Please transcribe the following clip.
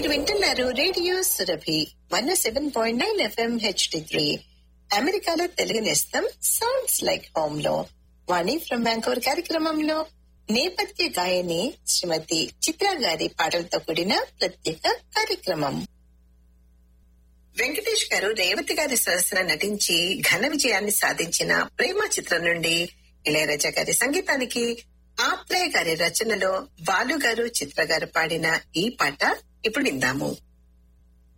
మీరు వింటున్నారు Radio Surabhi one seven point nine FM HD three అమెరికాలో తెలుగు నేస్తం సౌండ్స్ లైక్ హోమ్ లో వాణి ఫ్రమ్ బ్యాంకోర్ కార్యక్రమంలో నేపథ్య గాయని శ్రీమతి చిత్రా గారి పాటలతో కూడిన ప్రత్యేక కార్యక్రమం వెంకటేష్ గారు రేవతి గారి సరసన నటించి ఘన విజయాన్ని సాధించిన ప్రేమ చిత్రం నుండి ఇళయరాజా గారి సంగీతానికి ఆత్రేయ గారి రచనలో బాలు గారు చిత్ర గారు పాడిన ఈ పాట ఇప్పుడు విందాము